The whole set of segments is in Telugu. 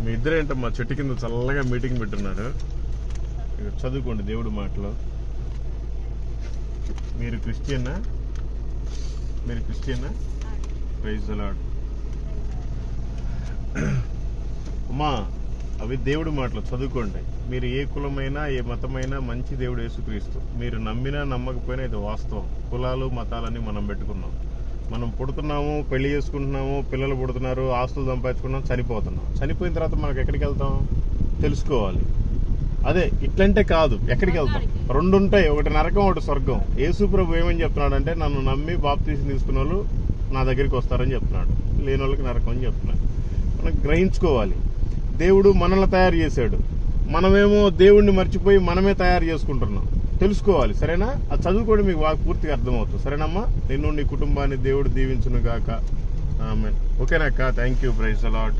మీ ఇద్దరు ఏంటమ్మా చెట్టు కింద చల్లగా మీటింగ్ పెట్టున్నారు ఇక చదువుకోండి దేవుడి మాటలు మీరు క్రిస్టియన్నా మీరు క్రిస్టియన్నా ప్రైజ్ అలాడ్ అమ్మా అవి దేవుడి మాటలు చదువుకోండి మీరు ఏ కులమైనా ఏ మతమైనా మంచి దేవుడు యేసుక్రీస్తు మీరు నమ్మినా నమ్మకపోయినా ఇది వాస్తవం కులాలు మతాలని మనం పెట్టుకున్నాం మనం పుడుతున్నాము పెళ్లి చేసుకుంటున్నాము పిల్లలు పుడుతున్నారు ఆస్తులు సంపాదించుకున్నాం చనిపోతున్నాం చనిపోయిన తర్వాత మనకు ఎక్కడికి వెళ్తాం తెలుసుకోవాలి అదే ఇట్లంటే కాదు ఎక్కడికి వెళ్తాం రెండు ఉంటాయి ఒకటి నరకం ఒకటి స్వర్గం యేసు ప్రభు ఏమని చెప్తున్నాడంటే నన్ను నమ్మి బాప్తీసం తీసుకున్న వాళ్ళు నా దగ్గరికి వస్తారని చెప్తున్నాడు లేని వాళ్ళకి నరకం అని చెప్తున్నాడు మనం గ్రహించుకోవాలి దేవుడు మనల్ని తయారు చేశాడు మనమేమో దేవుణ్ణి మర్చిపోయి మనమే తయారు చేసుకుంటున్నాం తెలుసుకోవాలి సరేనా అది చదువుకోవడం మీకు బాగా పూర్తిగా అర్థమవుతుంది సరేనమ్మా నిన్ను నీ కుటుంబాన్ని దేవుడు దీవించును గాక ఆమె ఓకేనక్క థ్యాంక్ యూ ప్రైజ్ అలాట్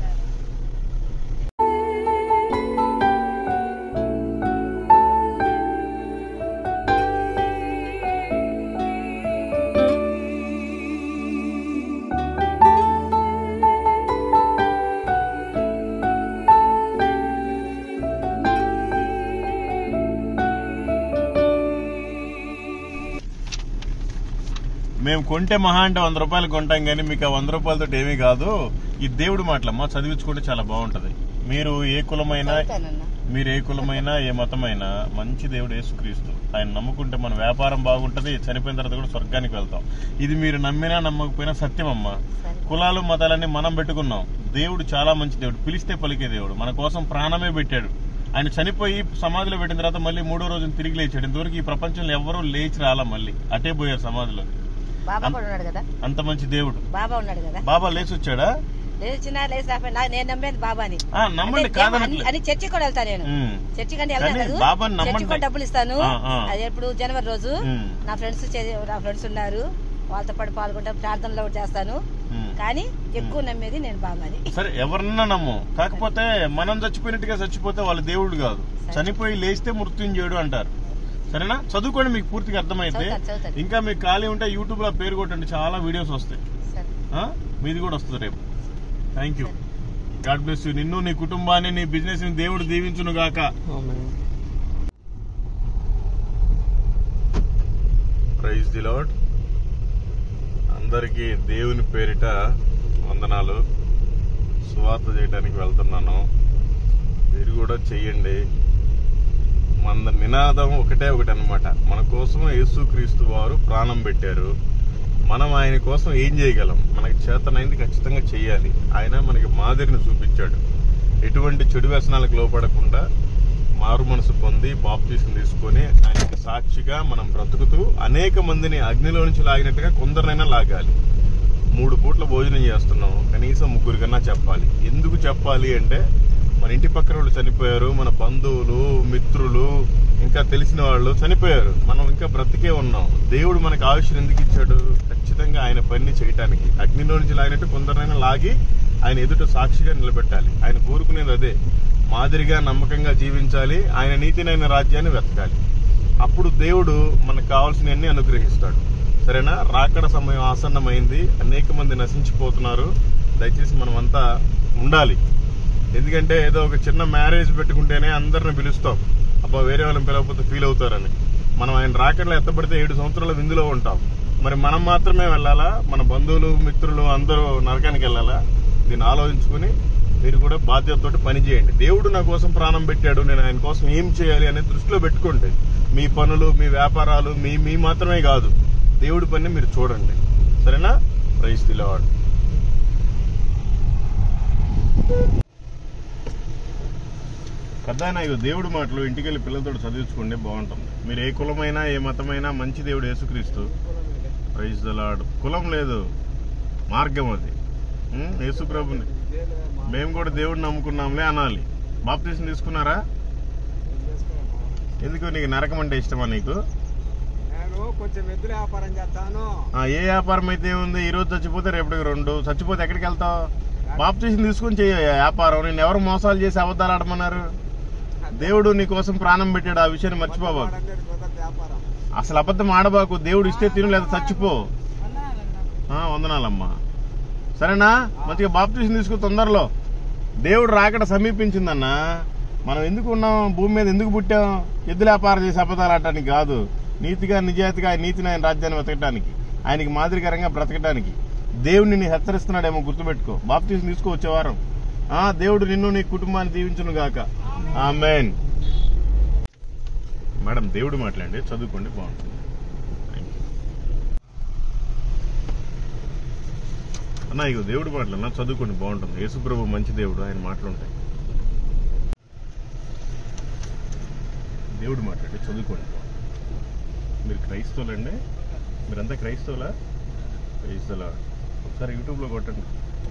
మేము కొంటే మహా అంటే వంద రూపాయలు కొంటాం కానీ మీకు ఆ వంద రూపాయలతో ఏమీ కాదు ఈ దేవుడి మాటలమ్మా చదివించుకుంటే చాలా బాగుంటది మీరు ఏ కులమైనా చదువుతానన్నా మీరు ఏ కులమైనా ఏ మతమైనా మంచి దేవుడు యేసుక్రీస్తు ఆయన నమ్ముకుంటే మన వ్యాపారం బాగుంటది చనిపోయిన తర్వాత కూడా స్వర్గానికి వెళ్తాం ఇది మీరు నమ్మినా నమ్మకపోయినా సత్యమమ్మా సరే కులాలు మతాలన్నీ మనం పెట్టుకున్నాం దేవుడు చాలా మంచి దేవుడు పిలిస్తే పలికే దేవుడు మన కోసం ప్రాణమే పెట్టాడు ఆయన చనిపోయి సమాధిలో పెట్టిన తర్వాత మళ్ళీ మూడో రోజున తిరిగి లేచాడు ఇంతవరకు ఈ ప్రపంచంలో ఎవరూ లేచి రాలా మళ్ళీ అటే పోయారు సమాధిలో బాబా కూడా ఉన్నాడు కదా అంత మంచి దేవుడు బాబా ఉన్నాడు కదా బాబా లేచి వచ్చాడా లేచినా లేచి రాకపోయినా నాకు నేను నమ్మేది బాబాని ఆ, నమ్మండి అంటే కాదనట్లే అని- అని చర్చి కూడా వెళ్తా నేను ఉమ్, చర్చి కంటే వెళ్తాను కానీ కదా బాబాని చర్చి నమ్మండి. కూడా డబ్బులు ఇస్తాను ఆ, ఆ. అది ఎప్పుడు జనవరి రోజు ఉమ్, నా ఫ్రెండ్స్ నా ఫ్రెండ్స్ ఉన్నారు వాళ్ళతో పాటు పాల్గొంటా ప్రార్థనలో కూడా చేస్తాను ఉమ్. కానీ ఎక్కువ నమ్మేది నేను బాబాని సరే ఎవరన్నా నమ్ము కాకపోతే మనం చచ్చిపోయినట్టుగా చచ్చిపోతే వాళ్ళ దేవుడు కాదు చనిపోయి లేస్తే మృత్యుంజయుడు అంటారు సరేనా చదువుకోండి మీకు పూర్తిగా అర్థమైతే చదువుతాను, చదువుతాను. ఇంకా మీకు ఖాళీ ఉంటే యూట్యూబ్ లో పేరు కొట్టండి చాలా వీడియోస్ వస్తాయి సరే ఆ? మీది కూడా వస్తుంది రేపు thank you God bless you నిన్ను నీ కుటుంబాన్ని నీ బిజినెస్ ని దేవుడు దీవించును గాక ప్రైజ్ ది లాడ్ అందరికీ దేవుని పేరిట వందనాలు సువార్త చేయడానికి వెళ్తున్నాను మీరు కూడా చెయ్యండి మన నినాదం ఒకటే ఒకటి అనమాట మన కోసం యేసుక్రీస్తు వారు ప్రాణం పెట్టారు మనం ఆయన కోసం ఏం చేయగలం మనకి చేతనైంది ఖచ్చితంగా చెయ్యాలి ఆయన మనకి మాదిరిని చూపించాడు ఎటువంటి చెడు వ్యసనాలకు లోపడకుండా మారు మనసు పొంది బాప్తీసం తీసుకొని ఆయనకి సాక్షిగా మనం బ్రతుకుతూ అనేక మందిని అగ్నిలో నుంచి లాగినట్టుగా కొందరినైనా లాగాలి మూడు పూట్ల భోజనం చేస్తున్నాం కనీసం ముగ్గురు కన్నా చెప్పాలి ఎందుకు చెప్పాలి అంటే మన ఇంటి పక్కన వాళ్ళు చనిపోయారు మన బంధువులు మిత్రులు ఇంకా తెలిసిన వాళ్ళు చనిపోయారు మనం ఇంకా బ్రతికే ఉన్నాం దేవుడు మనకు ఆయుష్యం ఎందుకు ఇచ్చాడు ఖచ్చితంగా ఆయన పని చేయటానికి అగ్నిలో నుంచి లాగినట్టు కొందరినైనా లాగి ఆయన ఎదుట సాక్షిగా నిలబెట్టాలి ఆయన కోరుకునేది అదే మాదిరిగా నమ్మకంగా జీవించాలి ఆయన నీతినైన రాజ్యాన్ని వెతకాలి అప్పుడు దేవుడు మనకు కావాల్సినవన్నీ అనుగ్రహిస్తాడు సరేనా రాకడ సమయం ఆసన్నమైంది అనేక మంది నశించిపోతున్నారు దయచేసి మనం అంతా ఉండాలి ఎందుకంటే ఏదో ఒక చిన్న మ్యారేజ్ పెట్టుకుంటేనే అందరిని పిలుస్తాం అబ్బా వేరే వాళ్ళని పిలవకపోతే ఫీల్ అవుతారని మనం ఆయన రాకడలో ఎత్తపడితే ఏడు సంవత్సరాల విందులో ఉంటాం మరి మనం మాత్రమే వెళ్ళాలా మన బంధువులు మిత్రులు అందరూ నరకానికి వెళ్ళాలా దీన్ని ఆలోచించుకుని మీరు కూడా బాధ్యతతోటి పని చేయండి దేవుడు నా కోసం ప్రాణం పెట్టాడు నేను ఆయన కోసం ఏం చేయాలి అనే దృష్టిలో పెట్టుకోండి మీ పనులు మీ వ్యాపారాలు మీ మీ మాత్రమే కాదు దేవుడి పని మీరు చూడండి సరేనా ప్రైజ్ తిలవాడు పెద్ద ఇగో దేవుడి మాటలు ఇంటికి వెళ్ళి పిల్లలతో చదివించుకోండి బాగుంటుంది మీరు ఏ కులమైనా ఏ మతమైనా మంచి దేవుడు యేసుక్రీస్తు ప్రైజ్ దలాడు కులం లేదు మార్గం అది ఉం? యేసుప్రభుని మేము కూడా దేవుడిని నమ్ముకున్నాంలే అనాలి బాప్తీసం తీసుకున్నారా ఎందుకు నీకు నరకం అంటే ఇష్టమా నీకు నేను కొంచెం ఎద్దుల వ్యాపారం చేస్తాను ఆ, ఏ వ్యాపారం అయితే ఉంది ఈ రోజు చచ్చిపోతే రేపటికి రెండు చచ్చిపోతే ఎక్కడికి వెళ్తావు బాప్తీసం తీసుకొని చెయ్య వ్యాపారం నేను ఎవరు మోసాలు చేసి అబద్ధాలు ఆడమన్నారు దేవుడు నీ కోసం ప్రాణం పెట్టాడు ఆ విషయాన్ని మర్చిపోబాకు వాడందరి కుదరదు వ్యాపారం అసలు అబద్ధం ఆడబాకు దేవుడు ఇస్తే తిను లేదా చచ్చిపో ఆ, వందనాలమ్మా సరేనా మంచిగా బాప్తీసం తీసుకో తొందరలో దేవుడు రాకడ సమీపించిందన్నా మనం ఎందుకు ఉన్నాం భూమి మీద ఎందుకు పుట్టాం ఎద్దు వ్యాపారం చేసి అబద్ధాలు ఆడటానికి కాదు నీతిగా నిజాయితీగా ఆయన నీతిని ఆయన రాజ్యాన్ని వెతకడానికి ఆయనకి మాదిరికరంగా బ్రతకడానికి దేవుడు నిన్ను హెచ్చరిస్తున్నాడేమో గుర్తుపెట్టుకో బాప్తీసం తీసుకో వచ్చే వారం ఆ దేవుడు నిన్ను నీ కుటుంబాన్ని దీవించును గాక ఆమెన్ మేడం దేవుడు మాట్లాడండి చదువుకోండి బాగుంటుంది Thank you. అన్న ఇగో దేవుడు మాటలు అన్న చదువుకోండి బాగుంటుంది యేసుప్రభు మంచి దేవుడు ఆయన మాటలు ఉంటాయి దేవుడు మాట్లాడి చదువుకోండి బాగుంటుంది. మీరు క్రైస్తవులండి మీరంతా క్రైస్తవులా క్రైస్తవులా ఒకసారి యూట్యూబ్లో కొట్టండి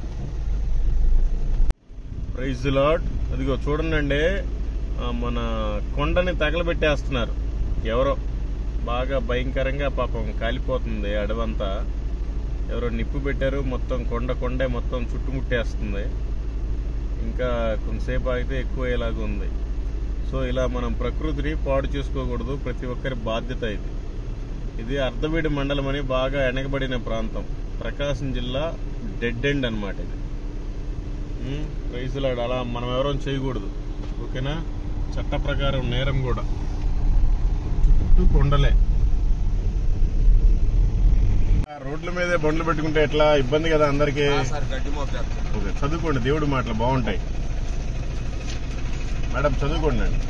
ప్రైజ్ లాడ్ అదిగో చూడండి ఆ, మన కొండని తగలబెట్టేస్తున్నారు ఎవరో బాగా భయంకరంగా పాపం కాలిపోతుంది అడవంతా ఎవరో నిప్పు పెట్టారు మొత్తం కొండ కొండే మొత్తం చుట్టుముట్టేస్తుంది ఇంకా కొంతసేపు ఆగితే ఎక్కువ అయ్యేలాగా ఉంది సో ఇలా మనం ప్రకృతిని పాడు చేసుకోకూడదు ప్రతి ఒక్కరి బాధ్యత ఇది ఇది అర్ధవీడి మండలం అని బాగా వెనకబడిన ప్రాంతం ప్రకాశం జిల్లా డెడ్ ఎండ్ అనమాట ఇది ఉమ్, ప్రైజులాడు అలా మనం ఎవరో చేయకూడదు ఓకేనా చట్ట ప్రకారం నేరం కూడా చుట్టూ కొండలే ఆ రోడ్ల మీదే బండ్లు పెట్టుకుంటే ఎట్లా ఇబ్బంది కదా అందరికీ సార్ గడ్డి మోపేస్తాం ఓకే చదువుకోండి దేవుడి మాటలు బాగుంటాయి మేడం చదువుకోండి అండి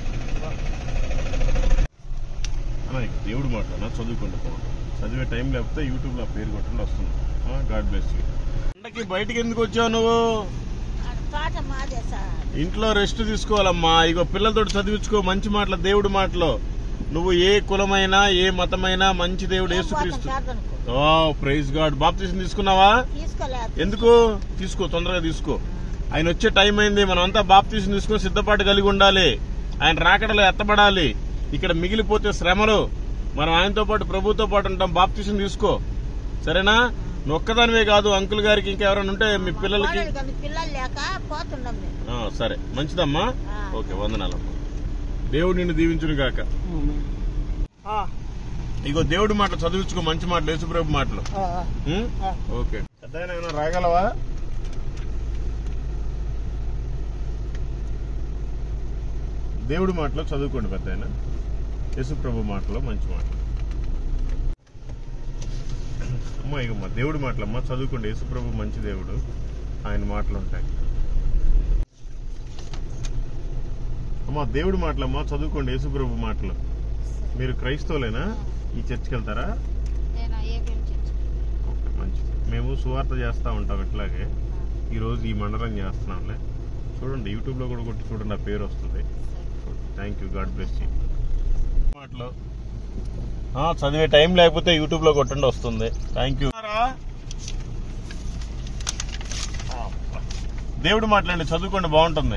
అన్న, ఇక దేవుడి మాటలు అన్న చదువుకోండి బాగుంటుంది చదివే టైం లేకపోతే యూట్యూబ్ లో పేరు కొట్టండి వస్తుంది గాడ్ బ్లెస్ యూ ఎండకి బయటికి ఎందుకు వచ్చావు నువ్వు తోట మాదే సార్ ఇంట్లో రెస్ట్ తీసుకోవాలమ్మా ఇగో పిల్లలతో చదివించుకో మంచి మాటలు దేవుడి మాటలు నువ్వు ఏ కులమైనా ఏ మతమైనా మంచి దేవుడు యేసుక్రీస్తు ఓ ప్రైజ్ గాడ్ బాప్తీసం తీసుకున్నావా తీసుకోలేదు ఎందుకు తీసుకో తొందరగా తీసుకో ఆయన వచ్చే టైం అయింది మనం అంతా బాప్తీసం తీసుకుని సిద్ధపాటు కలిగి ఉండాలి ఆయన రాకడలో ఎత్తబడాలి ఇక్కడ మిగిలిపోతే శ్రమలు మనం ఆయనతో పాటు ప్రభుతో పాటు ఉంటాం బాప్తీసం తీసుకో సరేనా నువ్వు ఒక్కదానివే కాదు అంకుల్ గారికి ఇంకెవరైనా ఉంటే మీ పిల్లలకి పిల్లలు లేక పోతున్నాం మేము ఆ, సరే మంచిదమ్మా ఆ. ఓకే వందనాలమ్మా దేవుడు నిన్ను దీవించును గాక ఇగో దేవుడి మాటలు చదివించుకో మంచి మాటలు యేసుప్రభు మాటలు ఉం? ఓకే పెద్ద ఏమైనా రాగలవా దేవుడి మాటలో చదువుకోండి పెద్ద ఆయన యేసుప్రభు మాటలో మంచి మాటలు అమ్మా ఇక మా దేవుడి మాటలమ్మా చదువుకోండి యేసుప్రభు మంచి దేవుడు ఆయన మాటలు ఉంటాయి అమ్మా దేవుడి మాటలమ్మా చదువుకోండి యేసుప్రభు మాటలు మీరు క్రైస్తవులేనా ఈ చర్చికి వెళ్తారా నేను ఏ పేరు చర్చి ఓకే మంచిది మేము సువార్త చేస్తూ ఉంటాం ఇట్లాగే ఈరోజు ఈ మండలం చేస్తున్నాంలే చూడండి యూట్యూబ్లో కూడా కొట్టి చూడండి నా పేరు వస్తుంది thank you God bless you మాటలు ఆ, చదివే టైం లేకపోతే యూట్యూబ్లో కొట్టండి వస్తుంది థ్యాంక్ యూ దేవుడు మాట్లాడండి చదువుకోండి బాగుంటుంది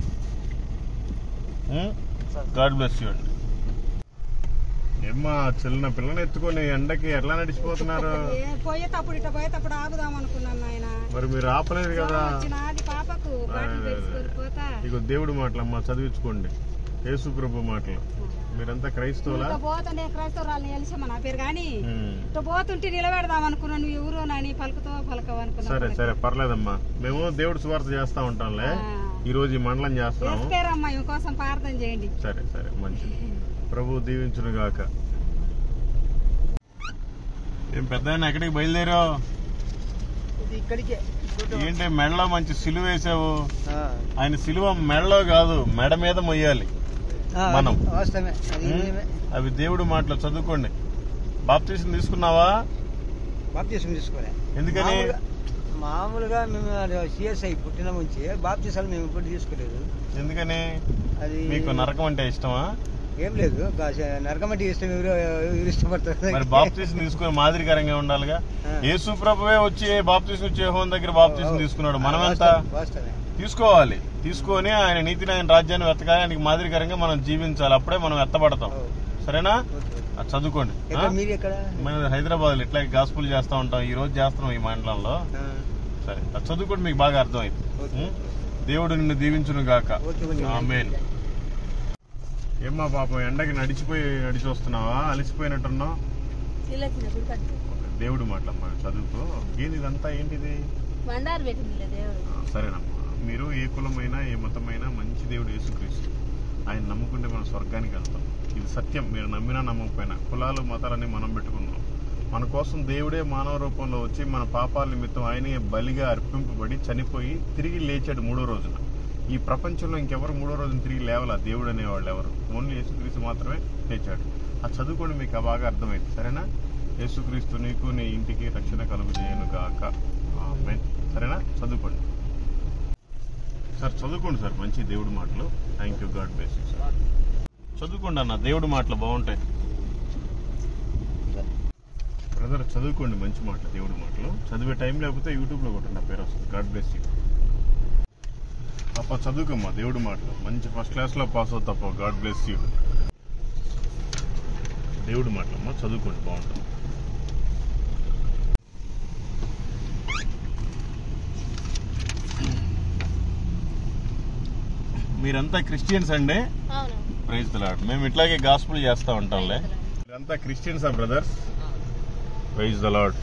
గాడ్ బ్లెస్ యూ అండి ఏమ్మా చిన్న పిల్లని ఎత్తుకొని ఎండకి ఎట్లా నడిచిపోతున్నారు ఏ పోయేటప్పుడు ఇట్లా పోయేటప్పుడు ఆగుదాం అనుకున్నాను నాయన మరి మీరు ఆపలేదు కదా వచ్చినది పాపకు బాటిల్ పెట్టుకొని పోతా ఇక దేవుడి మాటలమ్మా చదివించుకోండి యేసు ప్రభు మాటలు మీరంతా క్రైస్తవులా ఇట్లా పోతా నేను క్రైస్తవురాలు తెలిసమ్మా నా పేరు కానీ ఉమ్. ఇట్లా పోతుంటే నిలబెడదాం అనుకున్నాను నువ్వు ఎవరు నాని పలుకుతో పలకవు సరే అనుకున్నాను సరే పర్లేదమ్మా మేము దేవుడి సువార్త చేస్తా ఉంటాంలే ఈ రోజు ఈ మండలం చేస్తున్నాము వేసుకేరమ్మా ఇవి కోసం ప్రార్థన చేయండి సరే సరే మంచిది ప్రభు దీవించును గాక ఏం పెద్ద ఎక్కడికి బయలుదేరావు ఇది ఇక్కడికే ఏంటి మెడలో మంచి సిలువ వేసావు ఆయన సిలువ మెడలో కాదు మెడ మీద మొయ్యాలి మనం. వాస్తవమే అది ఉమ్, నిజమే. అవి దేవుడి మాటలు చదువుకోండి బాప్తీసం తీసుకున్నావా బాప్తీసం తీసుకోలే ఎందుకని మామూలుగా- మామూలుగా మేము సిఎస్ఐ పుట్టిన నుంచి బాప్తీసాలు మేము ఇప్పుడు తీసుకోలేదు ఎందుకని అది మీకు నరకం అంటే ఇష్టమా ఏం లేదు నరకమట్టి ఇష్టం ఎవరు ఎవరు ఇష్టపడతారు మరి బాప్తీసం తీసుకుని మాదిరికరంగా ఉండాలిగా ఆ. యేసు ప్రభువే వచ్చి బాప్తీసం వచ్చే హోం దగ్గర బాప్తీసం తీసుకున్నాడు మనమెంత వాస్తవం- వాస్తవమే తీసుకోవాలి తీసుకొని ఆయన నీతిని ఆయన రాజ్యాన్ని వెతకాలి ఆయనకి మాదిరికరంగా మనం జీవించాలి అప్పుడే మనం ఎత్తబడతాం ఓ, సరేనా ఓకే, ఓకే. అది చదువుకోండి ఎక్కడ ఆ? మీరు ఎక్కడ మనం హైదరాబాద్ ఇట్లా గాస్పుల్ చేస్తా ఉంటాం ఈ రోజు చేస్తున్నాం ఈ మండలంలో ఆ, సరే అది చదువుకోండి మీకు బాగా అర్థమైంది ఓకే, ఉం? ఓకే. దేవుడు నిన్ను దీవించును గాక ఓకే, ఓకే. ఆమేన్ ఏమ్మా పాపం ఎండకి నడిచిపోయి నడిచి వస్తున్నావా అలసిపోయినట్టున్నావు చిల్లచిన గుడి కట్టు దేవుడు మాటలమ్మా చదువుకో ఏంది ఇదంతా ఏంటిది బండారు పెట్టింది దేవుడు ఆ, సరేనమ్మా మీరు ఏ కులమైనా ఏ మతమైనా మంచి దేవుడు యేసుక్రీస్తు ఆయన నమ్ముకుంటే మనం స్వర్గానికి వెళ్తాం ఇది సత్యం మీరు నమ్మినా నమ్మకపోయినా కులాలు మతాలని మనం పెట్టుకుందాం మన కోసం దేవుడే మానవ రూపంలో వచ్చి మన పాపాల నిమిత్తం ఆయనే బలిగా అర్పింపబడి చనిపోయి తిరిగి లేచాడు మూడో రోజున ఈ ప్రపంచంలో ఇంకెవరు మూడో రోజున తిరిగి లేవాల దేవుడు అనేవాళ్ళు ఎవరు ఓన్లీ యేసుక్రీస్తు మాత్రమే లేచాడు ఆ చదువుకోండి మీకు బాగా అర్థమైంది సరేనా యేసుక్రీస్తు నీకు నీ ఇంటికి రక్షణ కలుగు చేయను గాక ఆమేన్. సరేనా చదువుకోండి సార్ చదువుకోండి సార్ మంచి దేవుడి మాటలు thank you God bless sir చదువుకోండి అన్న దేవుడి మాటలు బాగుంటాయి బ్రదర్ చదువుకోండి మంచి మాటలు దేవుడి మాటలు చదివే టైం లేకపోతే యూట్యూబ్లో కొట్టండి నా పేరు వస్తుంది గాడ్ బ్లెస్ యూ అప్ప చదువుకోమ్మా దేవుడి మాటలు మంచి ఫస్ట్ క్లాస్లో పాస్ అవుతాప గాడ్ బ్లెస్ యూ దేవుడి మాటలమ్మా చదువుకోండి బాగుంటుంది మీరంతా క్రిస్టియన్స్ అండి అవును ప్రైజ్ లాడ్ మేము ఇట్లాగే గాస్పుల్ చేస్తా ఉంటాంలే మీరంతా Christians brothers praise the Lord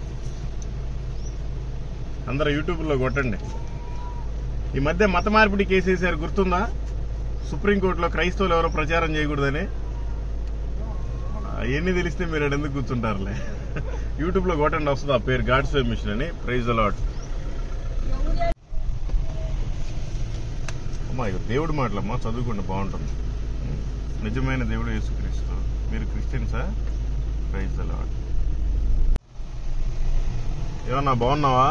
అందరూ యూట్యూబ్లో కొట్టండి ఈ మధ్య మత మార్పిడి కేసు వేసారు గుర్తుందా సుప్రీంకోర్టులో క్రైస్తవులు ఎవరో ప్రచారం చేయకూడదని ఎన్ని తెలిస్తే మీరు ఆడ ఎందుకు కూర్చుంటారులే యూట్యూబ్లో కొట్టండి వస్తుంది ఆ పేరు గాడ్స్ వే మిషన్ అని ప్రైజ్ ద లాడ్ అమ్మా ఇక దేవుడి మాటలమ్మా చదువుకుంటే బాగుంటుంది నిజమైన దేవుడు యేసుక్రీస్తు మీరు క్రిస్టియన్సా ప్రైజ్ ద లాడ్ ఏమన్నా బాగున్నావా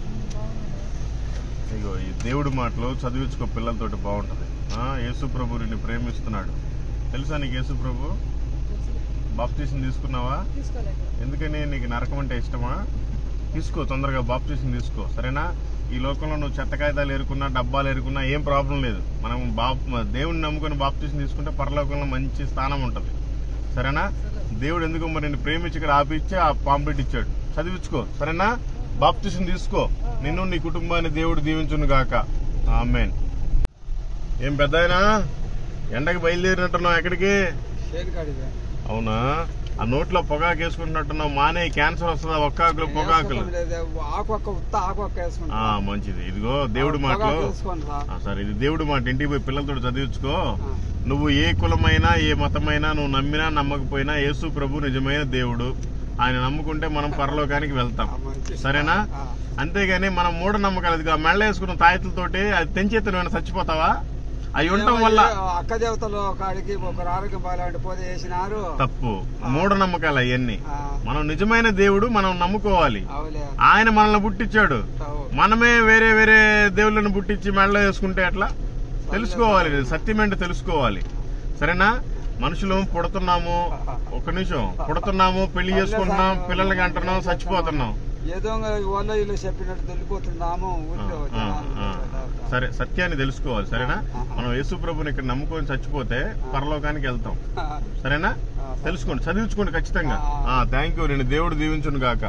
ఇగో ఈ దేవుడి మాటలు చదివించుకో పిల్లలతోటి బాగుంటది ఆ, యేసు ప్రభు నిన్ను ప్రేమిస్తున్నాడు తెలుసా నీకు యేసు ప్రభు బాప్తీసం తీసుకున్నావా తీసుకోలేదు ఎందుకని నీకు నరకం అంటే ఇష్టమా తీసుకో తొందరగా బాప్తీసం తీసుకో సరేనా ఈ లోకంలో నువ్వు చెత్త కాగితాలు ఏరుకున్నా డబ్బాలు ఏరుకున్నా ఏం ప్రాబ్లం లేదు మనం బాప్ దేవుడిని నమ్ముకొని బాప్తీసం తీసుకుంటే పరలోకంలో మంచి స్థానం ఉంటుంది సరేనా దేవుడు ఎందుకు మరి నిన్ను ప్రేమించి ఇక్కడ ఆపిచ్చి ఆ పాంప్లెట్ ఇచ్చాడు చదివించుకో సరేనా బాప్తీసం తీసుకో నిన్ను నీ కుటుంబాన్ని దేవుడు దీవించును గాక ఆమెన్ ఏం పెద్ద ఎండకి బయలుదేరినట్టున్నావు ఎక్కడికి షేడ్ కాడిగా అవునా ఆ నోట్లో పొగాకు వేసుకుంటున్నట్టున్నావు మానే క్యాన్సర్ వస్తుందా ఒక్కాకులు పొగాకులు ఆకు ఒక్క ఉత్త ఆకు ఒక్క వేసుకుంటా ఆ మంచిది ఇదిగో దేవుడి మాటలు వేసుకోండి రా ఆ, సరే ఇది దేవుడి మాట ఇంటికి పోయి పిల్లలతో చదివించుకో ఆ. నువ్వు ఏ కులమైనా ఏ మతమైనా నువ్వు నమ్మినా నమ్మకపోయినా యేసు ప్రభు నిజమైన దేవుడు ఆయన నమ్ముకుంటే మనం పరలోకానికి వెళ్తాం ఆ, మంచి. సరేనా ఆ. అంతేగాని మనం మూఢ నమ్మకాలు ఇదిగో ఆ మెళ్ళ వేసుకున్న తాయతులతోటి అది తెంచేతను ఏమైనా చచ్చిపోతావా అవి ఉండటం వల్ల ఏమో ఈ అక్క దేవతలు కాడికి ఒకరు ఆరోగ్యం బాగాలంటే పోతే వేసినారు తప్పు మూఢ నమ్మకాలు అవన్నీ ఆ, మనం నిజమైన దేవుడు మనం నమ్ముకోవాలి అవులే ఆయన మనల్ని పుట్టించాడు అవు. మనమే వేరే వేరే దేవుళ్ళని పుట్టించి మెడలో వేసుకుంటే ఎట్లా తెలుసుకోవాలి సత్యం ఏంటో తెలుసుకోవాలి సరేనా మనుషులు పుడుతున్నాము ఒక నిమిషం పుడుతున్నాము పెళ్లి చేసుకుంటున్నాం పిల్లలకి అంటున్నాం చచ్చిపోతున్నాం ఏదో వాళ్ళ వీళ్ళు చెప్పినట్టు వెళ్ళిపోతున్నాము ఆ, ఊరికే ఆ, జనాలు ఆ. సరే సత్యాన్ని తెలుసుకోవాలి సరేనా ఆ. మనం యేసు ప్రభుని ఇక్కడ నమ్ముకొని చచ్చిపోతే పరలోకానికి వెళ్తాం ఆ, సరేనా ఆ, సరే. తెలుసుకోండి చదివించుకోండి ఖచ్చితంగా ఆ. థ్యాంక్ యూ నేను దేవుడు దీవించును గాక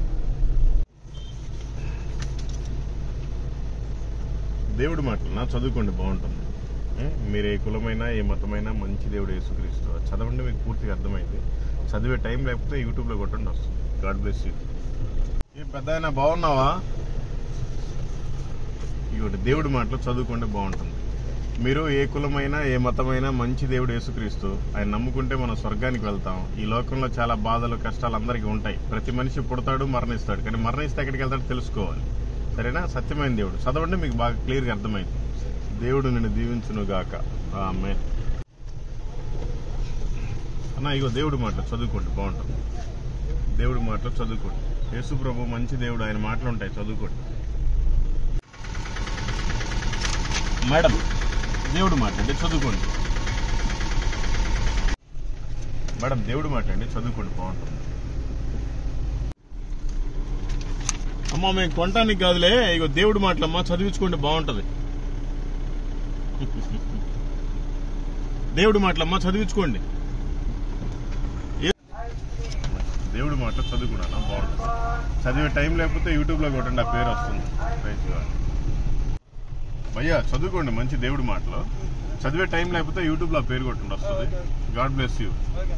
దేవుడి మాటలు నా చదువుకోండి బాగుంటుంది ఉం? మీరు ఏ కులమైనా ఏ మతమైనా మంచి దేవుడు యేసుక్రీస్తు అది చదవండి మీకు పూర్తిగా అర్థమైంది చదివే టైం లేకపోతే యూట్యూబ్లో కొట్టండి వస్తుంది గాడ్ బ్లెస్ యూ ఏ పెద్ద బాగున్నావా ఇవ్వండి దేవుడి మాటలు చదువుకుంటే బాగుంటుంది మీరు ఏ కులమైనా ఏ మతమైనా మంచి దేవుడు యేసుక్రీస్తు ఆయన నమ్ముకుంటే మనం స్వర్గానికి వెళ్తాం ఈ లోకంలో చాలా బాధలు కష్టాలు అందరికీ ఉంటాయి ప్రతి మనిషి పుడతాడు మరణిస్తాడు కానీ మరణిస్తే ఎక్కడికి వెళ్తాడో తెలుసుకోవాలి సరేనా సత్యమైన దేవుడు చదవండి మీకు బాగా క్లియర్గా అర్థమైంది దేవుడు నిన్ను దీవించును గాక ఆమె అన్న ఇగో దేవుడి మాటలు చదువుకోండి బాగుంటుంది దేవుడి మాటలు చదువుకోండి యేసు ప్రభు మంచి దేవుడు ఆయన మాటలు ఉంటాయి చదువుకోండి మేడం దేవుడు మాట అండి చదువుకోండి మేడం దేవుడు మాట అండి చదువుకోండి బాగుంటుంది అమ్మా మేము కొనటానికి కాదులే ఇగో దేవుడు మాటలమ్మా చదివించుకోండి బాగుంటది దేవుడి మాటలమ్మా చదివించుకోండి ఏ- దేవుడి మాటలు చదువుకున్నానా బాగుంటుంది చదివే టైం లేకపోతే యూట్యూబ్లో కొట్టండి ఆ పేరు వస్తుంది Praise God. భయ్యా చదువుకోండి మంచి దేవుడి మాటలు చదివే టైం లేకపోతే యూట్యూబ్ లో ఆ పేరు కొట్టండి వస్తుంది గాడ్ బ్లెస్ యూ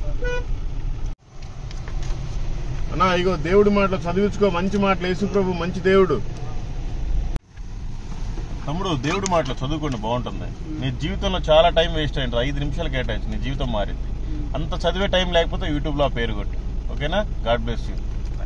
అన్నా ఇగో దేవుడి మాటలు చదివించుకో మంచి మాటలు యేసు ప్రభు మంచి దేవుడు తమ్ముడు దేవుడి మాటలు చదువుకోండి బాగుంటుంది నీ జీవితంలో చాలా టైం వేస్ట్ అయింది ఐదు నిమిషాలు కేటాయించు నీ జీవితం మారింది అంత చదివే టైం లేకపోతే యూట్యూబ్ లో ఆ పేరు కొట్టు ఓకేనా గాడ్ బ్లెస్ యూ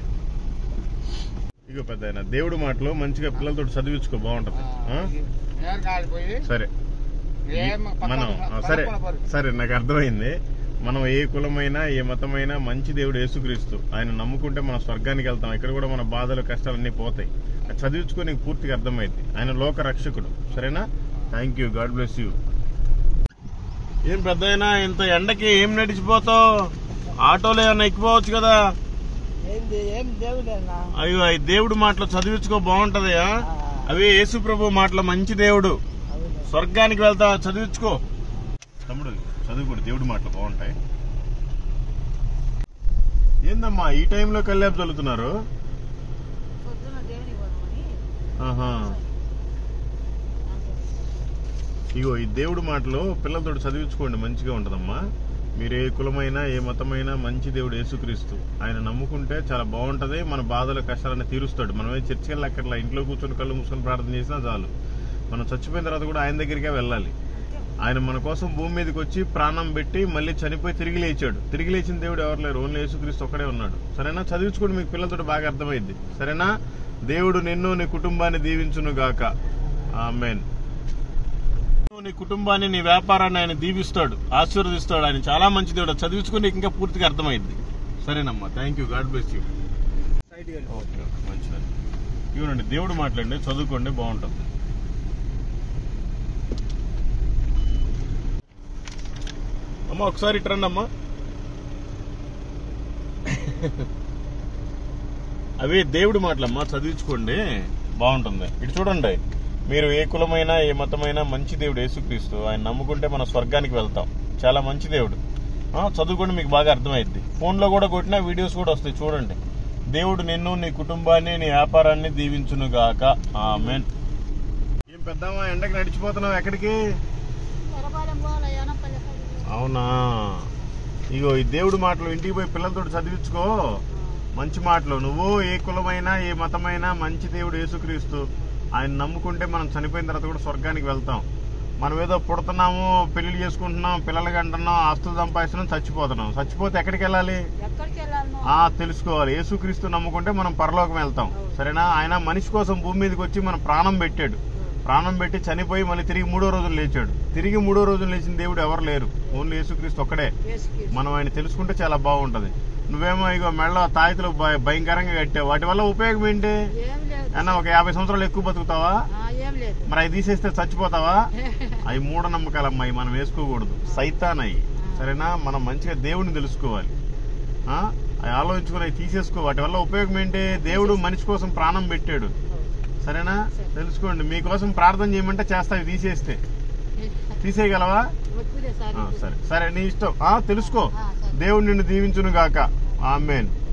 ఇగో పెద్ద దేవుడి మాటలు మంచిగా పిల్లలతో చదివించుకో బాగుంటుంది ఆ? ఏం కాలిపోయి సరే ఏం పక్కన మనం ఆ, సరే పడుకున్న పరు. సరే నాకు అర్థమైంది మనం ఏ కులమైనా ఏ మతమైనా మంచి దేవుడు యేసుక్రీస్తు ఆయన నమ్ముకుంటే మనం స్వర్గానికి వెళ్తాం ఇక్కడ కూడా మన బాధలు కష్టాలు అన్ని పోతాయి అది చదివించుకో నీకు పూర్తిగా అర్థమైంది ఆయన లోక రక్షకుడు సరేనా thank you God bless you ఏం పెద్ద ఇంత ఎండకి ఏం నడిచిపోతావు ఆటోలో ఏమన్నా ఎక్కిపోవచ్చు కదా ఏంది ఏం దేవుడేనా అయ్యో అవి దేవుడు మాటలు చదివించుకో బాగుంటదయా అవి యేసు ప్రభు మాటలు మంచి దేవుడు స్వర్గానికి వెళ్తా చదివించుకో తమ్ముడు చదువుకోడు దేవుడి మాటలు బాగుంటాయి ఏందమ్మా ఈ టైంలో కల్లాపు చల్లుతున్నారు పొద్దున్న దేవుని పోదామని ఆహా ఇగో ఈ దేవుడి మాటలు పిల్లలతో చదివించుకోండి మంచిగా ఉంటదమ్మా మీరు ఏ కులమైనా ఏ మతమైనా మంచి దేవుడు యేసుక్రీస్తు ఆయన నమ్ముకుంటే చాలా బాగుంటది మన బాధల కష్టాలన్నీ తీరుస్తాడు మనమే చర్చికి వెళ్ళక్కర్లా ఇంట్లో కూర్చొని కళ్ళు మూసుకొని ప్రార్థన చేసినా చాలు మనం చచ్చిపోయిన తర్వాత కూడా ఆయన దగ్గరికే వెళ్ళాలి ఆయన మన కోసం భూమి మీదకి వచ్చి ప్రాణం పెట్టి మళ్ళీ చనిపోయి తిరిగి లేచాడు తిరిగి లేచిన దేవుడు ఎవరు లేరు ఓన్లీ యేసుక్రీస్తు ఒక్కడే ఉన్నాడు సరేనా చదివించుకోండి మీకు పిల్లలతో బాగా అర్థమైంది సరేనా దేవుడు నిన్ను నీ కుటుంబాన్ని దీవించును గాక ఆమెన్ నీ కుటుంబాన్ని నీ వ్యాపారాన్ని ఆయన దీవిస్తాడు ఆశీర్వదిస్తాడు ఆయన చాలా మంచి దేవుడు చదివించుకుని నీకు ఇంకా పూర్తిగా అర్థమైంది సరేనమ్మా thank you God bless you okay okay మంచిది ఇవ్వండి దేవుడు మాట్లాడండి చదువుకోండి బాగుంటుంది అమ్మ ఒకసారి ఇటు రండి అమ్మా అవి దేవుడి మాటలమ్మా చదివించుకోండి బాగుంటుంది ఇటు చూడండి మీరు ఏ కులమైనా ఏ మతమైనా మంచి దేవుడు యేసుక్రీస్తు ఆయన నమ్ముకుంటే మన స్వర్గానికి వెళ్తాం చాలా మంచి దేవుడు ఆ, చదువుకోండి మీకు బాగా అర్థమైద్ది ఫోన్లో కూడా కొట్టినా వీడియోస్ కూడా వస్తాయి చూడండి దేవుడు నిన్ను నీ కుటుంబాన్ని నీ వ్యాపారాన్ని దీవించును గాక ఆమెన్ ఏం పెద్దమ్మా ఎండకి నడిచిపోతున్నావు ఎక్కడికి అవునా ఇగో ఈ దేవుడి మాటలు ఇంటికి పోయి పిల్లలతో చదివించుకో మంచి మాటలు నువ్వు ఏ కులమైనా ఏ మతమైనా మంచి దేవుడు యేసుక్రీస్తు ఆయన నమ్ముకుంటే మనం చనిపోయిన తర్వాత కూడా స్వర్గానికి వెళ్తాం మనం ఏదో పుడుతున్నాము పెళ్లి చేసుకుంటున్నాం పిల్లలకి అంటున్నాం ఆస్తులు సంపాదిస్తున్నాం చచ్చిపోతున్నాం చచ్చిపోతే ఎక్కడికి వెళ్ళాలి ఎక్కడికి వెళ్ళాలి ఆ తెలుసుకోవాలి యేసుక్రీస్తు నమ్ముకుంటే మనం పరలోకం వెళ్తాం సరేనా ఆయన మనిషి కోసం భూమి మీదకి వచ్చి మన ప్రాణం పెట్టాడు ప్రాణం పెట్టి చనిపోయి మళ్ళీ తిరిగి మూడో రోజులు లేచాడు తిరిగి మూడో రోజులు లేచిన దేవుడు ఎవరు లేరు ఓన్లీ యేసుక్రీస్తు ఒక్కడే మనం ఆయన తెలుసుకుంటే చాలా బాగుంటది నువ్వేమో ఇగో మెళ్ళ తాయితులు భయ- భయంకరంగా కట్టావు వాటి వల్ల ఉపయోగం ఏంటి ఏం లేదు అన్న ఒక యాభై సంవత్సరాలు ఎక్కువ బతుకుతావా ఆ, ఏం లేదు మరి అవి తీసేస్తే చచ్చిపోతావా అవి మూఢనమ్మకాలమ్మా అవి మనం వేసుకోకూడదు సైతాన్ అయి సరేనా మనం మంచిగా దేవుడిని తెలుసుకోవాలి ఆ? అవి ఆలోచించుకుని అవి తీసేసుకో వాటి వల్ల ఉపయోగం ఏంటి దేవుడు మనిషి కోసం ప్రాణం పెట్టాడు సరేనా తెలుసుకోండి మీకోసం ప్రార్థన చేయమంటే చేస్తా అవి తీసేస్తే తీసేయగలవా వద్దులే సార్ ఆ, సరే సరే నీ ఇష్టం ఆ తెలుసుకో ఆ, సరే. దేవుడు నిన్ను దీవించును గాక ఆమెన్